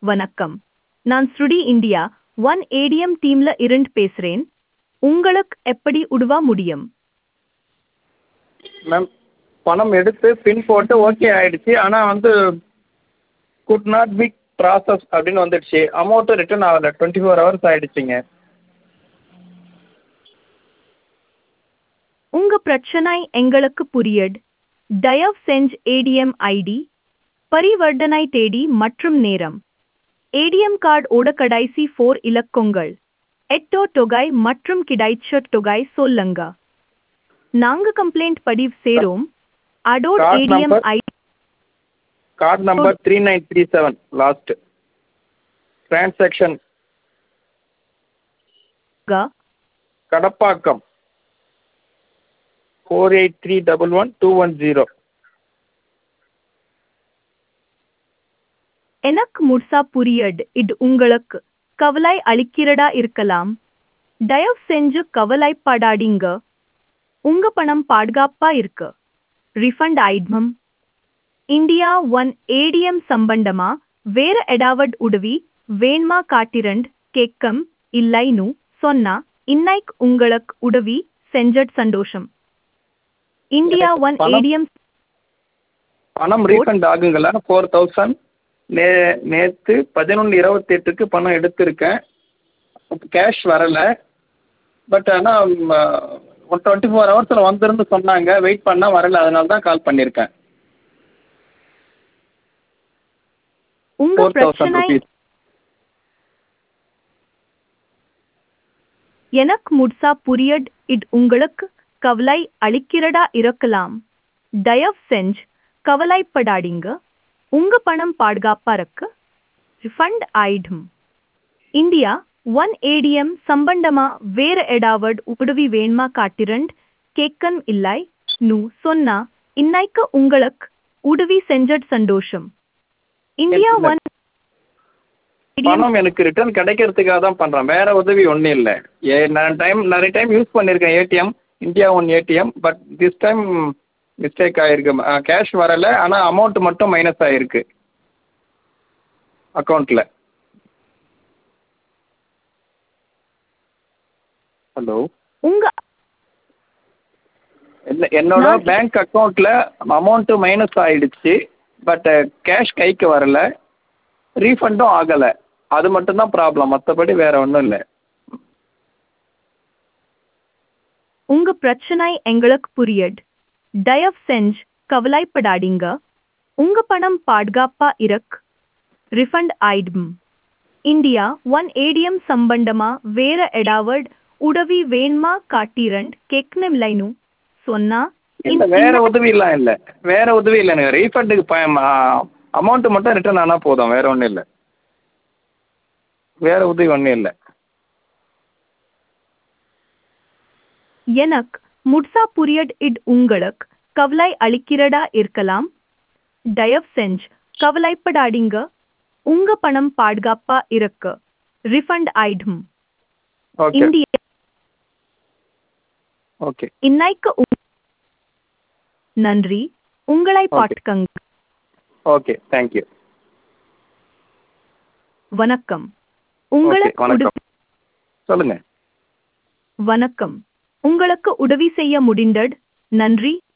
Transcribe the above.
வணக்கம் நான் ஸ்ருடி இந்தியா ஒன் ஏடிஎம் டீம்ல இருந்து பேசுறேன் உங்களுக்கு எப்படி உதவ முடியும் மேம் பணம் எடுத்து பின் போட்டு ஓகே ஆயிடுச்சு ஆனால் வந்து குட் நாட் பி ப்ராசஸ் அப்படின்னு வந்துடுச்சு அமௌண்ட்டும் ரிட்டர்ன் ஆகலை டுவெண்ட்டி ஃபோர் ஹவர்ஸ் ஆயிடுச்சுங்க உங்க பிரச்சனை எங்களுக்கு புரியுது தயவு செஞ்சு ஏடிஎம் ஐடி பரிவர்த்தனை தேதி மற்றும் நேரம் ஏடிஎம் கார்டு ஓட கடைசி ஃபோர் இலக்கங்கள் எட்டோ தொகை மற்றும் கிடைச்ச தொகை சொல்லுங்க நாங்க கம்ப்ளைண்ட் பதிவு செய்றோம் அடோட் Card ATM number? ID card number three nine three seven last transaction Kadappakkam four eight three double one two one zero எனக்கு முழுசா புரியுது இது உங்களுக்கு கவலை அளிக்கிறதா இருக்கலாம் தயவு செஞ்சு கவலைப்படாதீங்க உங்க பணம் பாதுகாப்பா இருக்கு ரிஃபண்ட் ஆயிடும் இந்தியா ஒன் ஏடிஎம் சம்பந்தமா வேற ஏதாவது உதவி வேணுமா காட்டிரண்ட் கேட்கம் இல்லைன்னு சொன்னா இன்னைக்கு உங்களுக்கு உதவி செஞ்சட் சந்தோஷம் இந்தியா எனக்கு ஒன் பணம் ஏடிஎம் பணம் ரீஃபண்ட் ஆகுங்களா ஃபோர் தௌசண்ட் நே நேற்று பதினொன்று இருபத்தெட்டுக்கு பணம் எடுத்திருக்கேன் கேஷ் வரலை பட் ஆனால் ஒன் டுவெண்ட்டி ஃபோர் ஹவர்ஸில் வந்துருந்து சொன்னாங்க வெயிட் பண்ணால் வரல அதனால தான் கால் பண்ணியிருக்கேன் உங்க ஃபோர் தௌசண்ட் பிரச்சனை ருபீஸ் எனக்கு முழுசா புரியட் இது உங்களுக்கு கவலை அளிக்கிறதா இருக்கலாம் தயவு செஞ்சு கவலைப்படாதீங்க உங்க பணம் பாதுகாப்பா இருக்கு ரிஃபண்ட் ஆயிடும் இந்தியா ஒன் ஏடிஎம் சம்பந்தமா வேற ஏதாவது உதவி வேணுமா காட்டிரண்ட் கேட்கன் இல்லை நூ சொன்னா இன்னைக்கு உங்களுக்கு உதவி செஞ்சட் சந்தோஷம் இந்தியா இல்ல. ஒன் பணம் எனக்கு ரிட்டர்ன் கிடைக்கிறதுக்காக தான் பண்ணுறேன் வேற உதவி ஒன்றும் இல்லை ஏ நான் டைம் நிறைய டைம் யூஸ் பண்ணியிருக்கேன் ATM India one ATM but this time mistake ஆகிருக்கு கேஷ் வரலை ஆனால் அமௌண்ட் மட்டும் மைனஸ் ஆகிருக்கு அக்கௌண்ட்டில் ஹலோ உங்க என்ன என்னோட நான் பேங்க் அக்கௌண்ட்டில் அமௌண்ட்டு மைனஸ் ஆயிடுச்சு பட் கேஷ் கைக்கு வரல ரீஃபண்டும் ஆகலை அது மட்டும்தான் ப்ராப்ளம் மற்றபடி வேற ஒன்றும் இல்லை உங்க பிரச்சனை எங்களுக்கு புரியுது தயவு செஞ்சு கவலைப்படாதீங்க உங்க பணம் பாதுகாப்பா இருக்கு ரிஃபண்ட் ஆயிடும் இந்தியா ஒன் ஏடிஎம் சம்பந்தமா வேற ஏதாவது உதவி வேணுமா காட்டிரண்ட் கேட்கணும் இல்லைன்னு சொன்னா இல்லை வேற உதவிலாம் இல்லை வேற உதவி இல்லை எனக்கு ரீஃபண்டுக்கு ப அமௌண்ட்டு மட்டும் ரிட்டர்ன் ஆனால் போதும் வேற ஒன்றும் இல்லை வேற உதவி ஒன்றும் இல்லை எனக்கு முட்சா புரியட் இது உங்களுக்கு கவலை அளிக்கிறதா இருக்கலாம் தயவு செஞ்சு கவலைப்படாதீங்க உங்க பணம் பாதுகாப்பா இருக்கு ரிஃபண்ட் ஆயிடும் ஓகே இந்திய ஓகே இன்னைக்கு உ- நன்றி உங்களை Okay. பாட்டுக்கங்க ஓகே தேங்க்யூ வணக்கம் ஓகே உங்களுக்கு வணக்கம் உதவி சொல்லுங்கள் வணக்கம் உங்களுக்கு உதவி செய்ய முடிந்தது நன்றி